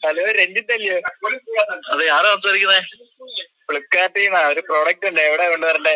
Hello Ranjith അല്ലയോ അതെ ആരാ സംസാരിക്കുന്നേ ഫ്ലിപ്കാർട്ടിൽ നിന്നാ ഒരു പ്രോഡക്റ്റ് ഉണ്ട് എവിടെ കൊണ്ടുവരണ്ടേ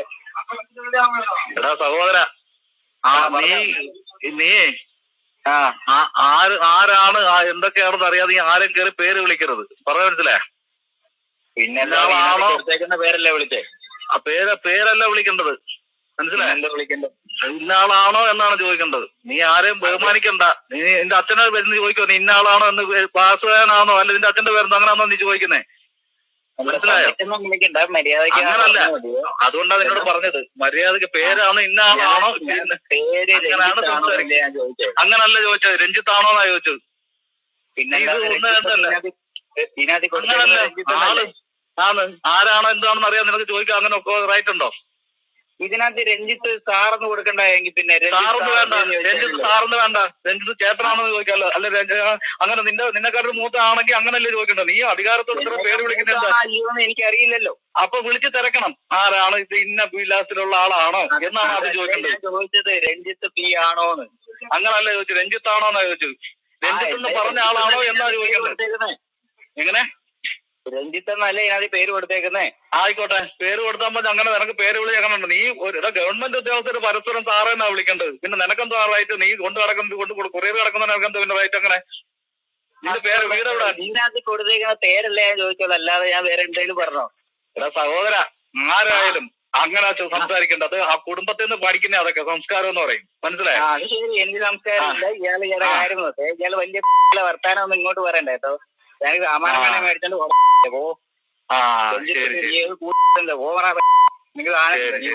എടാ സഹോദര ആ നീ നീ ആ ആ- ആര് ആരാണ് ആ എന്തൊക്കെയാണെന്ന് അറിയാതെ നീ ആരും കയറി പേര് വിളിക്കരുത് പറയാൻ മനസ്സിലായ പിന്നെ ആളാണോ? കൊടുത്തേക്കുന്ന പേരല്ലേ വിളിച്ചേ ആ പേര് പേരല്ല വിളിക്കേണ്ടത് മനസ്സിലായ എന്താ വിളിക്കണ്ടേ ഇന്ന ആളാണോ എന്നാണ് ചോദിക്കേണ്ടത് നീ ആരെയും ബഹുമാനിക്കണ്ട നീ നിന്റെ അച്ഛനെ വരുന്ന ചോദിക്കോ നീ ഇന്ന ആളാണോ എന്ന് പാസ്വാനാണോ അല്ല നിന്റെ അച്ഛന്റെ പേര് അങ്ങനെയാണോ നീ ചോദിക്കുന്നേ മനസ്സിലായോ? ഒന്നും വിളിക്കണ്ട മര്യാദയ്ക്ക് അങ്ങനല്ല. പറഞ്ഞാ മതിയോ? അതുകൊണ്ടാണ് നിന്നോട് പറഞ്ഞത് മര്യാദക്ക് പേരാണ് ഇന്ന ആളാണോ ഞാൻ പേര് അങ്ങനാണ് രഞ്ജിത്താണോ സംസാരിക്കുന്നത്. എന്നല്ലേ ഞാൻ ചോദിച്ചത് അങ്ങനല്ല ചോദിച്ചത് രഞ്ജിത്താണോ എന്നാ ചോദിച്ചത് പിന്നെ ഇത് അല്ലാതെ ഒന്ന് രഞ്ജിത്ത് കണ്ടല്ല. ഇതിനകത്ത് ഇതിനകത്ത് അങ്ങനല്ല കൊടുത്തേക്കുന്ന രഞ്ജിത്ത് ആള് എന്നല്ലേ? ആണ് ആരാണോ എന്താണെന്ന് അറിയാൻ നിനക്ക് ചോദിക്കാൻ അങ്ങനെ ഒക്കെ റൈറ്റ് ഉണ്ടോ ഇതിനകത്ത് രഞ്ജിത്ത് സാറെന്ന് കൊടുക്കണ്ടായെങ്കിൽ പിന്നെ രഞ്ജിത്ത് സാറിന് വേണ്ട സാറെന്ന് രഞ്ജിത്ത് ചോദിച്ചാലോ? സാറിന് വേണ്ട രഞ്ജിത്ത് ചേട്ടനാണെന്ന് ചോദിക്കാമല്ലോ അല്ല രഞ്ജ- അങ്ങനെ നിന്റെ നിന്നെക്കാട്ടും മൂത്ത ആണെങ്കിൽ അങ്ങനല്ലേ ചോദിക്കണ്ടോ നീ അധികാരത്തോട് ഇത്ര പേര് വിളിക്കുന്നത് എന്താ അയ്യോന്ന് എനിക്കറിയില്ലല്ലോ അപ്പൊ വിളിച്ച് തിരക്കണം ആരാണ് ഇത് ഇന്ന വിലാസത്തിലുള്ള ആളാണോ എന്നാണ് അത് ചോദിക്കേണ്ടത് ഞാൻ ചോദിച്ചത് രഞ്ജിത്ത് പി ആണോന്ന് അങ്ങനല്ല ചോദിച്ചു രഞ്ജിത്താണോ എന്നാ ചോദിച്ചത് രഞ്ജിത്ത് എന്ന് പറഞ്ഞ ആളാണോ എന്നാ ചോദിക്കേണ്ടത് എങ്ങനെ രഞ്ജിത്ത് എന്നല്ലേ ഇതിനകത്ത് പേര് കൊടുത്തേക്കുന്നേ ആയിക്കോട്ടെ പേര് കൊടുത്താൽ മതി അങ്ങനെ നിനക്ക് പേര് വിളി അങ്ങനെ ഉണ്ട് നീ ഒരു എടാ, ഗവൺമെന്റ് ഉദ്യോഗസ്ഥർ പരസ്പരം സാറേ എന്നാ വിളിക്കേണ്ടത് പിന്നെ നിനക്കെന്താ റൈറ്റ് നീ കൊണ്ട് നടക്കുന്നത് കൊണ്ട് കൊറിയർ കിടക്കുന്ന നിനക്കെന്താ പിന്നെ റൈറ്റ് അങ്ങനെ നിന്റെ പേര് വീട് എവിടെ ഇതിനകത്ത് കൊടുത്തേക്കുന്ന പേരല്ലേ ഞാൻ ചോദിച്ചോളൂ അല്ലാതെ ഞാൻ വേറെ എന്തെങ്കിലും പറഞ്ഞോ എടാ സഹോദര ആരായാലും അങ്ങനെ ചെ- സംസാരിക്കേണ്ടത് ആ കുടുംബത്തിൽ നിന്ന് പഠിക്കുന്ന അതൊക്കെ സംസ്കാരം എന്ന് പറയും മനസ്സിലായോ ആ അത് ശരി എനിക്ക് സംസ്കാരമില്ല ഇയാള് ഇയാളെ ആ. കാര്യം നോക്കേ ഇയാള് വലിയ വർത്താനം ഒന്നും ഇങ്ങോട്ട് പറയണ്ട കേട്ടോ ഞാൻ സാമാനം ആ. വേണേ മേടിച്ചോണ്ട് പോകണം. പോ ആ രഞ്ജിത്ത് ശരി ശരി നീ ഏത് കൂട്ടത്തിന്റെ ഓവറാ നിങ്ങൾ ശരി,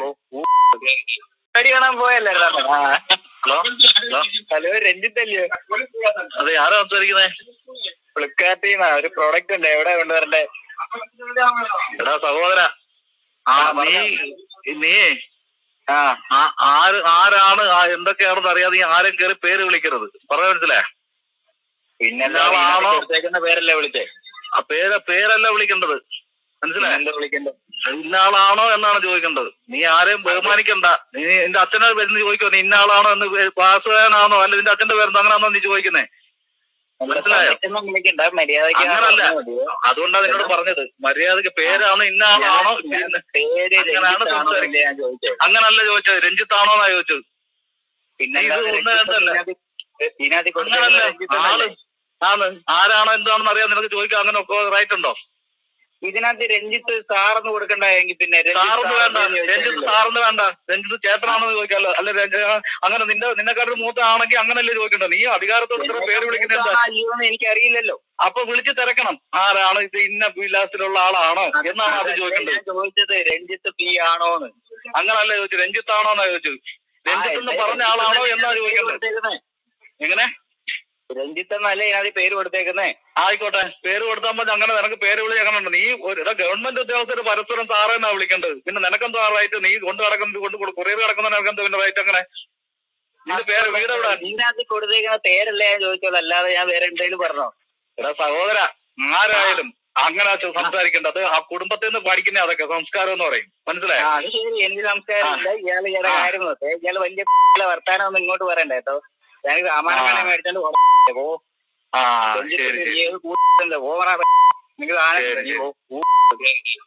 കളി കാണാൻ പോയല്ലേ ഹലോ ഹലോ ഹലോ രഞ്ജിത്ത് അല്ലയോ അതെ ആരാ സംസാരിക്കുന്നേ ഫ്ലിപ്കാർട്ടിൽ നിന്നാ ഒരു പ്രോഡക്റ്റ് ഉണ്ട് എവിടെ കൊണ്ടുവരണ്ടേ എടാ സഹോദര ആ നീ നീ ആ ആ ആര് ആരാണ് ആ എന്തൊക്കെയാണെന്ന് അറിയാതെ നീ ആരും കയറി പേര് വിളിക്കരുത് പറയാൻ മനസ്സിലായ പിന്നെ ആളാണോ? കൊടുത്തേക്കുന്ന പേരല്ലേ വിളിച്ചേ ആ പേര് പേരല്ല വിളിക്കേണ്ടത് മനസ്സിലായ എന്താ വിളിക്കണ്ടേ ഇന്ന ആളാണോ എന്നാണ് ചോദിക്കേണ്ടത് നീ ആരെയും ബഹുമാനിക്കണ്ട നീ നിന്റെ അച്ഛനെ വരുന്ന ചോദിക്കോ നീ ഇന്ന ആളാണോ എന്ന് പാസ്വാനാണോ അല്ല നിന്റെ അച്ഛന്റെ പേര് അങ്ങനെയാണോ നീ ചോദിക്കുന്നേ മനസ്സിലായോ? ഒന്നും വിളിക്കണ്ട മര്യാദയ്ക്ക് അങ്ങനല്ല. പറഞ്ഞാ മതിയോ? അതുകൊണ്ടാണ് നിന്നോട് പറഞ്ഞത് മര്യാദക്ക് പേരാണ് ഇന്ന ആളാണോ ഞാൻ പേര് അങ്ങനാണ് രഞ്ജിത്താണോ സംസാരിക്കുന്നത്. എന്നല്ലേ ഞാൻ ചോദിച്ചത് അങ്ങനല്ല ചോദിച്ചത് രഞ്ജിത്താണോ എന്നാ ചോദിച്ചത് പിന്നെ ഇത് അല്ലാതെ ഒന്ന് രഞ്ജിത്ത് കണ്ടല്ല. ഇതിനകത്ത് ഇതിനകത്ത് അങ്ങനല്ല കൊടുത്തേക്കുന്ന രഞ്ജിത്ത് ആള് എന്നല്ലേ? ആണ് ആരാണോ എന്താണെന്ന് അറിയാൻ നിനക്ക് ചോദിക്കാൻ അങ്ങനെ ഒക്കെ റൈറ്റ് ഉണ്ടോ ഇതിനകത്ത് രഞ്ജിത്ത് സാറെന്ന് കൊടുക്കണ്ടായെങ്കിൽ പിന്നെ രഞ്ജിത്ത് സാറിന് വേണ്ട സാറെന്ന് രഞ്ജിത്ത് ചോദിച്ചാലോ? സാറിന് വേണ്ട രഞ്ജിത്ത് ചേട്ടനാണെന്ന് ചോദിക്കാമല്ലോ അല്ല രഞ്ജ- അങ്ങനെ നിന്റെ നിന്നെക്കാട്ടും മൂത്ത ആണെങ്കിൽ അങ്ങനല്ലേ ചോദിക്കണ്ടോ നീ അധികാരത്തോട് ഇത്ര പേര് വിളിക്കുന്നത് എന്താ അയ്യോന്ന് എനിക്കറിയില്ലല്ലോ അപ്പൊ വിളിച്ച് തിരക്കണം ആരാണ് ഇത് ഇന്ന വിലാസത്തിലുള്ള ആളാണോ എന്നാണ് അത് ചോദിക്കേണ്ടത് ഞാൻ ചോദിച്ചത് രഞ്ജിത്ത് പി ആണോന്ന് അങ്ങനല്ല ചോദിച്ചു രഞ്ജിത്താണോ എന്നാ ചോദിച്ചത് രഞ്ജിത്ത് എന്ന് പറഞ്ഞ ആളാണോ എന്നാ ചോദിക്കേണ്ടത് കൊടുത്തേക്കുന്നേ എങ്ങനെ രഞ്ജിത്ത് എന്നല്ലേ ഇതിനകത്ത് പേര് കൊടുത്തേക്കുന്നേ ആയിക്കോട്ടെ പേര് കൊടുത്താൽ മതി അങ്ങനെ നിനക്ക് പേര് വിളി അങ്ങനെ ഉണ്ട് നീ ഒരു എടാ, ഗവൺമെന്റ് ഉദ്യോഗസ്ഥർ പരസ്പരം സാറേ എന്നാ വിളിക്കേണ്ടത് പിന്നെ നിനക്കെന്താ റൈറ്റ് നീ കൊണ്ട് നടക്കുന്നത് കൊണ്ട് കൊറിയർ കിടക്കുന്ന നിനക്കെന്താ പിന്നെ റൈറ്റ് അങ്ങനെ നിന്റെ പേര് വീട് എവിടെ ഇതിനകത്ത് കൊടുത്തേക്കുന്ന പേരല്ലേ ഞാൻ ചോദിച്ചോളൂ അല്ലാതെ ഞാൻ വേറെ എന്തെങ്കിലും പറഞ്ഞോ എടാ സഹോദര ആരായാലും അങ്ങനെ ചെ- സംസാരിക്കേണ്ടത് ആ കുടുംബത്തിൽ നിന്ന് പഠിക്കുന്ന അതൊക്കെ സംസ്കാരം എന്ന് പറയും മനസ്സിലായോ ആ അത് ശരി എനിക്ക് സംസ്കാരമില്ല ഇയാള് ഇയാളെ ആ. കാര്യം നോക്കേ ഇയാള് വലിയ വർത്താനം ഒന്നും ഇങ്ങോട്ട് പറയണ്ട കേട്ടോ ഞാൻ സാമാനം ആ. വേണേ മേടിച്ചോണ്ട് പോകണം. പോ ആ രഞ്ജിത്ത് ശരി നീ ശരി ഏത് കൂട്ടത്തിന്റെ ഓവറാ നിങ്ങൾ ശരി, ശരി. ആണെങ്കിൽ